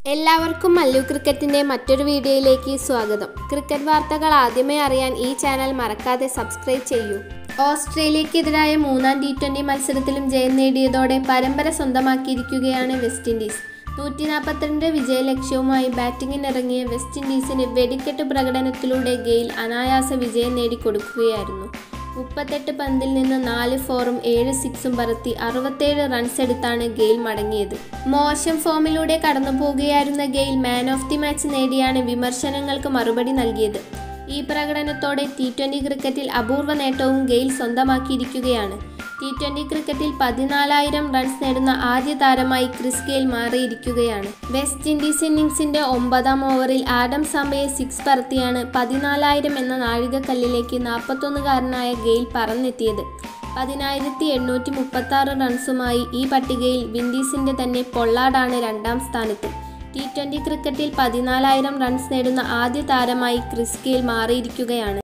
എല്ലാവർക്കും മല്ലു ക്രിക്കറ്റിന്റെ മറ്റൊരു വീഡിയോയിലേക്ക് സ്വാഗതം ക്രിക്കറ്റ് വാർത്തകൾ ആദ്യമേ അറിയാൻ ഈ ചാനൽ മറക്കാതെ സബ്സ്ക്രൈബ് ചെയ്യൂ ഓസ്ട്രേലിയക്കെതിരായ മൂന്നാം ടി ട്വന്റി മത്സരത്തിലും ജയം നേടിയതോടെ പരമ്പര സ്വന്തമാക്കിയിരിക്കുകയാണ് വെസ്റ്റ് ഇൻഡീസ് നൂറ്റി നാൽപ്പത്തിരണ്ട് വിജയലക്ഷ്യവുമായി ബാറ്റിംഗിനിറങ്ങിയ വെസ്റ്റ് ഇൻഡീസിന് വെടിക്കെട്ട് പ്രകടനത്തിലൂടെ ഗെയിൽ അനായാസ വിജയം നേടിക്കൊടുക്കുകയായിരുന്നു മുപ്പത്തെട്ട് പന്തിൽ നിന്ന് നാല് ഫോറും ഏഴ് സിക്സും പറത്തി അറുപത്തേഴ് റൺസ് എടുത്താണ് ഗെയിൽ മടങ്ങിയത് മോശം ഫോമിലൂടെ കടന്നുപോകുകയായിരുന്ന Gayle man of the match നേടിയാണ് വിമർശനങ്ങൾക്ക് മറുപടി നൽകിയത് ഈ പ്രകടനത്തോടെ ടി ട്വൻ്റി ക്രിക്കറ്റിൽ അപൂർവ നേട്ടവും ഗെയിൽ സ്വന്തമാക്കിയിരിക്കുകയാണ് ടി ട്വൻ്റി ക്രിക്കറ്റിൽ പതിനാലായിരം റൺസ് നേടുന്ന ആദ്യ താരമായി ക്രിസ് ഗെയിൽ മാറിയിരിക്കുകയാണ് വെസ്റ്റ് ഇൻഡീസ് ഇന്നിംഗ്സിന്റെ ഒമ്പതാം ഓവറിൽ ആഡം സാമ്പയെ സിക്സ് പറത്തിയാണ് പതിനാലായിരം എന്ന നാഴികക്കല്ലിലേക്ക് നാൽപ്പത്തൊന്നുകാരനായ ഗെയിൽ പറന്നെത്തിയത് പതിനായിരത്തി എണ്ണൂറ്റി മുപ്പത്തി ആറ് റൺസുമായി ഈ പട്ടികയിൽ വിൻഡീസിന്റെ തന്നെ പൊള്ളാടാണ് രണ്ടാം സ്ഥാനത്ത് ടി ട്വൻ്റി ക്രിക്കറ്റിൽ പതിനാലായിരം റൺസ് നേടുന്ന ആദ്യ താരമായി ക്രിസ് ഗെയിൽ മാറിയിരിക്കുകയാണ്